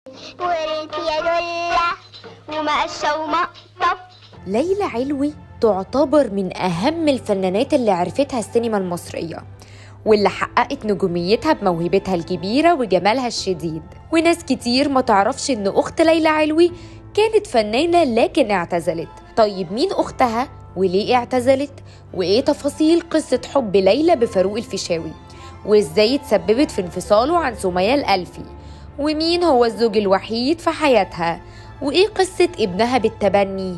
وريت يا لولا ومقشة ومقطف ليلى علوي تعتبر من أهم الفنانات اللي عرفتها السينما المصرية واللي حققت نجوميتها بموهبتها الكبيرة وجمالها الشديد وناس كتير ما تعرفش إن أخت ليلى علوي كانت فنانة لكن اعتزلت طيب مين أختها وليه اعتزلت وإيه تفاصيل قصة حب ليلى بفاروق الفيشاوي وإزاي تسببت في انفصاله عن سمية الألفي ومين هو الزوج الوحيد في حياتها وإيه قصة ابنها بالتبني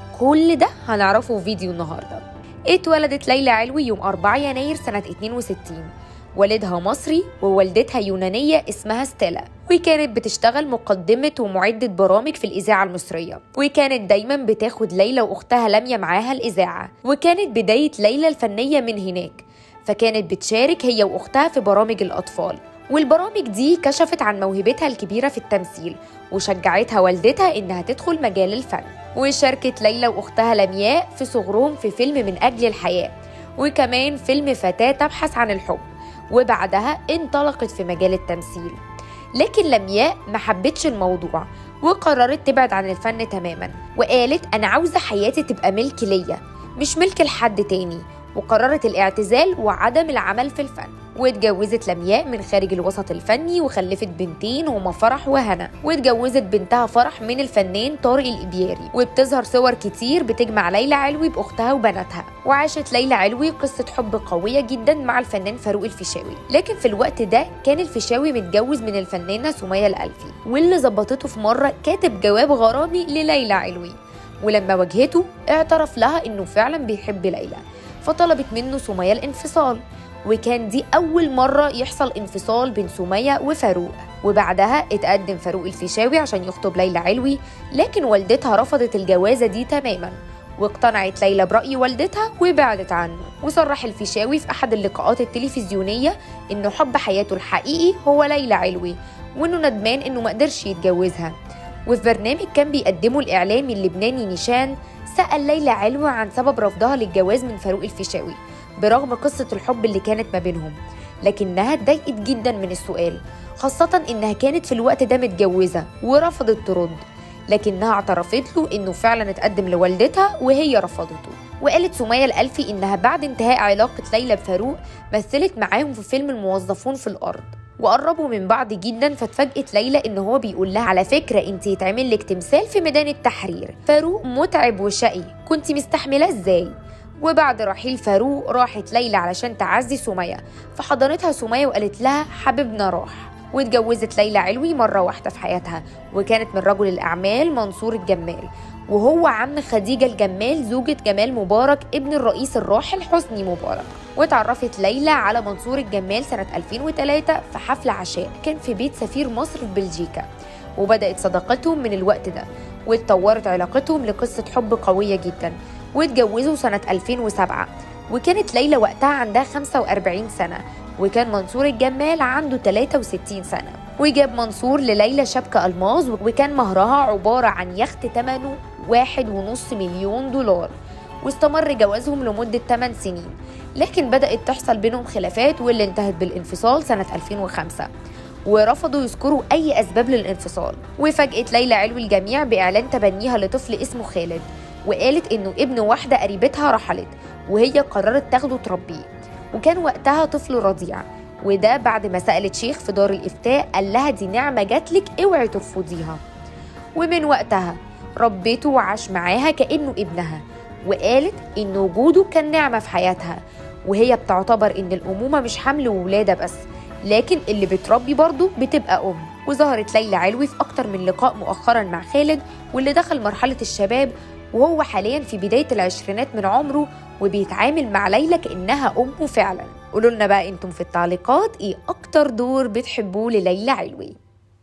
كل ده هنعرفه في فيديو النهارده اتولدت ليلى علوي يوم 4 يناير سنة 62 والدها مصري ووالدتها يونانية اسمها ستيلا وكانت بتشتغل مقدمة ومعدة برامج في الإذاعة المصرية وكانت دايما بتاخد ليلى وأختها لميا معاها الإذاعة وكانت بداية ليلى الفنية من هناك فكانت بتشارك هي وأختها في برامج الأطفال والبرامج دي كشفت عن موهبتها الكبيرة في التمثيل وشجعتها والدتها إنها تدخل مجال الفن وشاركت ليلى وأختها لمياء في صغرهم في فيلم من أجل الحياة وكمان فيلم فتاة تبحث عن الحب وبعدها انطلقت في مجال التمثيل لكن لمياء ما حبتش الموضوع وقررت تبعد عن الفن تماما وقالت أنا عاوزة حياتي تبقى ملك ليا مش ملك لحد تاني وقررت الاعتزال وعدم العمل في الفن واتجوزت لمياء من خارج الوسط الفني وخلفت بنتين هما فرح وهنا واتجوزت بنتها فرح من الفنان طارق الإبياري وبتظهر صور كتير بتجمع ليلى علوي بأختها وبناتها وعاشت ليلى علوي قصة حب قوية جدا مع الفنان فاروق الفيشاوي لكن في الوقت ده كان الفيشاوي متجوز من الفنانة سمية الألفي واللي ظبطته في مرة كاتب جواب غرامي لليلى علوي ولما واجهته اعترف لها انه فعلا بيحب ليلى فطلبت منه سمية الانفصال وكان دي أول مرة يحصل انفصال بين سمية وفاروق وبعدها اتقدم فاروق الفيشاوي عشان يخطب ليلى علوي لكن والدتها رفضت الجوازة دي تماما واقتنعت ليلى برأي والدتها وبعدت عنه وصرح الفيشاوي في أحد اللقاءات التلفزيونية إنه حب حياته الحقيقي هو ليلى علوي وإنه ندمان إنه مقدرش يتجوزها وفي برنامج كان بيقدمه الإعلامي اللبناني نيشان سأل ليلى علوي عن سبب رفضها للجواز من فاروق الفيشاوي برغم قصة الحب اللي كانت ما بينهم لكنها اتضايقت جدا من السؤال خاصة إنها كانت في الوقت ده متجوزة ورفضت ترد لكنها اعترفت له إنه فعلا اتقدم لوالدتها وهي رفضته وقالت سمية الألفي إنها بعد انتهاء علاقة ليلى بفاروق مثلت معاهم في فيلم الموظفون في الأرض وقربوا من بعض جدا فاتفاجئت ليلى ان هو بيقول لها على فكره انت يتعمل لك تمثال في ميدان التحرير فاروق متعب وشقي كنت مستحملاه ازاي وبعد رحيل فاروق راحت ليلى علشان تعزي سمية فحضنتها سمية وقالت لها حبيبنا راح واتجوزت ليلى علوي مرة واحدة في حياتها وكانت من رجل الأعمال منصور الجمال وهو عم خديجة الجمال زوجة جمال مبارك ابن الرئيس الراحل حسني مبارك واتعرفت ليلى على منصور الجمال سنة 2003 في حفل عشاء كان في بيت سفير مصر في بلجيكا وبدأت صداقتهم من الوقت ده واتطورت علاقتهم لقصة حب قوية جدا واتجوزوا سنة 2007 وكانت ليلى وقتها عندها 45 سنة وكان منصور الجمال عنده 63 سنة وجاب منصور لليلى شبكة ألماظ وكان مهرها عبارة عن يخت ثمنه واحد ونص مليون دولار واستمر جوازهم لمدة 8 سنين لكن بدأت تحصل بينهم خلافات واللي انتهت بالانفصال سنة 2005 ورفضوا يذكروا أي أسباب للانفصال وفاجأت ليلى علوي الجميع بإعلان تبنيها لطفل اسمه خالد وقالت إنه ابن واحدة قريبتها رحلت وهي قررت تاخده تربيه وكان وقتها طفل رضيع وده بعد ما سألت شيخ في دار الإفتاء قال لها دي نعمة جاتلك اوعي ترفضيها ومن وقتها ربيته وعاش معاها كأنه ابنها وقالت إن وجوده كان نعمة في حياتها وهي بتعتبر إن الأمومة مش حمل وولادة بس لكن اللي بتربي برضه بتبقى أم وظهرت ليلى علوي في أكتر من لقاء مؤخرا مع خالد واللي دخل مرحلة الشباب وهو حاليا في بداية العشرينات من عمره وبيتعامل مع ليلى كأنها أمه فعلا قولوا لنا بقى انتم في التعليقات ايه أكتر دور بتحبوه لليلى علوي